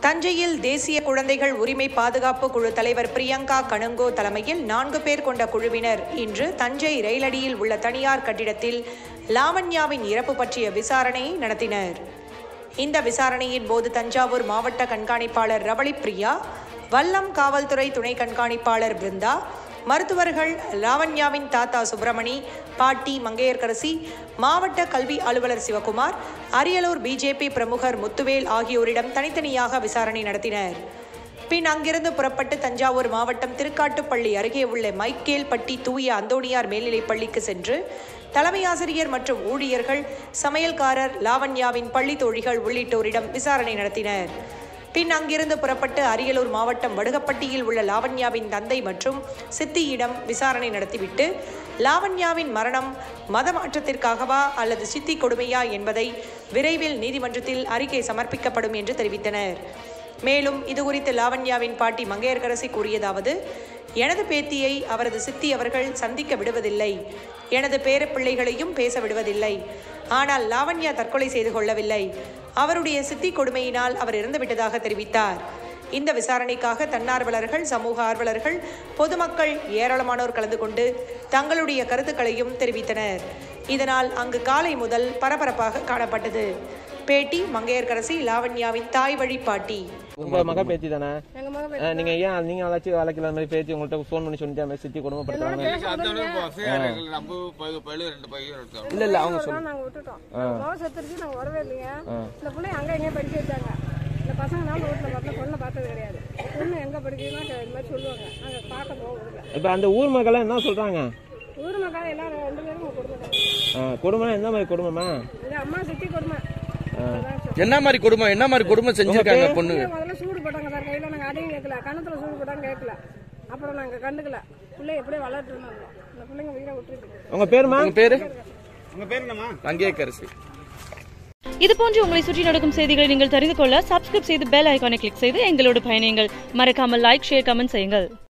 தஞ்சையில் தேசிய குழந்தைகள் உரிமை பாதுகாப்பு குழு தலைவர் பிரியங்கா கணுங்கோ தலைமையில் நான்கு பேர் கொண்ட குழுவினர் இன்று தஞ்சை ரயிலடியில் உள்ள தனியார் கட்டிடத்தில் லாவண்யாவின் இறப்பு பற்றிய விசாரணையை நடத்தினர் இந்த விசாரணையின் போது தஞ்சாவூர் மாவட்ட கண்காணிப்பாளர் ரவளி பிரியா வல்லம் காவல்துறை துணை கண்காணிப்பாளர் பிருந்தா மருத்துவர்கள் லாவண்யாவின் தாத்தா சுப்பிரமணி பாட்டி மங்கையர்கரசி மாவட்ட கல்வி அலுவலர் சிவகுமார் அரியலூர் பிஜேபி பிரமுகர் முத்துவேல் ஆகியோரிடம் தனித்தனியாக விசாரணை நடத்தினர் பின் அங்கிருந்து புறப்பட்டு தஞ்சாவூர் மாவட்டம் திருக்காட்டுப்பள்ளி அருகே உள்ள மைக்கேல்பட்டி தூய அந்தோணியார் மேல்நிலைப் பள்ளிக்கு சென்று தலைமை ஆசிரியர் மற்றும் ஊழியர்கள் சமையல்காரர் லாவண்யாவின் பள்ளி தோழிகள் உள்ளிட்டோரிடம் விசாரணை நடத்தினர் பின் அங்கிருந்து புறப்பட்டு அரியலூர் மாவட்டம் வடுகப்பட்டியில் உள்ள லாவண்யாவின் தந்தை மற்றும் சித்தியிடம் விசாரணை நடத்திவிட்டு லாவண்யாவின் மரணம் மத மாற்றத்திற்காகவா அல்லது சித்தி கொடுமையா என்பதை விரைவில் நீதிமன்றத்தில் அறிக்கை சமர்ப்பிக்கப்படும் என்று தெரிவித்தனர் மேலும் இதுகுறித்து லாவண்யாவின் பாட்டி மங்கையர்கரசி கூறியதாவது எனது பேத்தியை அவரது சித்தி அவர்கள் சந்திக்க விடுவதில்லை எனது பேரப்பிள்ளைகளையும் பேச விடுவதில்லை ஆனால் லாவண்யா தற்கொலை செய்து கொள்ளவில்லை அவருடைய சித்தி கொடுமையினால் அவர் இறந்துவிட்டதாக தெரிவித்தார் இந்த விசாரணைக்காக தன்னார்வலர்கள் சமூக ஆர்வலர்கள் பொதுமக்கள் ஏராளமானோர் கலந்து கொண்டு தங்களுடைய கருத்துக்களையும் தெரிவித்தனர் இதனால் அங்கு காலை முதல் பரபரப்பாக காணப்பட்டது பேட்டி மங்கையர்கரசி லாவண்யாவின் தாய் வழி பாட்டி உங்க மக பேத்தி தானே எங்க மகன் அஹ், நீங்க ஏன் நீங்க அழைச்சி அழைக்கல அந்த மாதிரி பேத்தி உங்கள்ட்ட ஃபோன் பண்ணி சொல்லிட்டு அந்த மாதிரி சித்தி கொடுமைப்படுத்துறாங்க நம்ம பையன் பையன் ரெண்டு பையன் இருக்காங்க இல்ல இல்ல அவங்க பேசுறோம், சொல்லு நாங்க விட்டுட்டோம் மகன் செத்துருச்சு நாங்க வரவே இல்லைங்க இந்த பிள்ளை அங்க எங்கேயும் படிக்க வச்சாங்க இந்த பசங்க நாம வீட்டுல பார்த்தா பொண்ணை பார்த்தது கிடையாது பொண்ணு எங்க படிக்கிறதுனா இது மாதிரி சொல்லுவாங்க நாங்க பார்க்க போக விடல இப்ப அந்த ஊர் மக்கள் என்ன சொல்றாங்க ஊர் மக்கள் எல்லாரும் ரெண்டு பேரும் உங்க குடும்பம் அஹ், கொடுமை எந்த மாதிரி கொடுமைமா இது அம்மா சித்தி கொடுமை அதான் சொல். என்ன மாதிரி குடும்பம் என்ன மாதிரி குடும்பம் செஞ்சிருக்காங்க பொண்ணுங்க பிள்ளைய முதல்ல சூடு போட்டாங்க சார் கையில நாங்க அதையும் கேட்கல கணத்துல சூடு போட்டாங்க கேட்கல அப்புறம் நாங்க கண்டுக்கல பிள்ளை எப்படியே வளர்த்து இருந்தாங்க இந்த பிள்ளைங்க உயிரை விட்டுருக்கு உங்க பேருமா உங்க பேரு மங்கையக்கரசி இது போன்று உங்களை சுற்றி நடக்கும் செய்திகளை நீங்கள் தெரிந்து கொள்ள சப்ஸ்கிரைப் செய்து பெல் ஐகானை கிளிக் செய்து எங்களோடு பயணியுங்கள் மறக்காமல் லைக் ஷேர் கமெண்ட் செய்யுங்கள்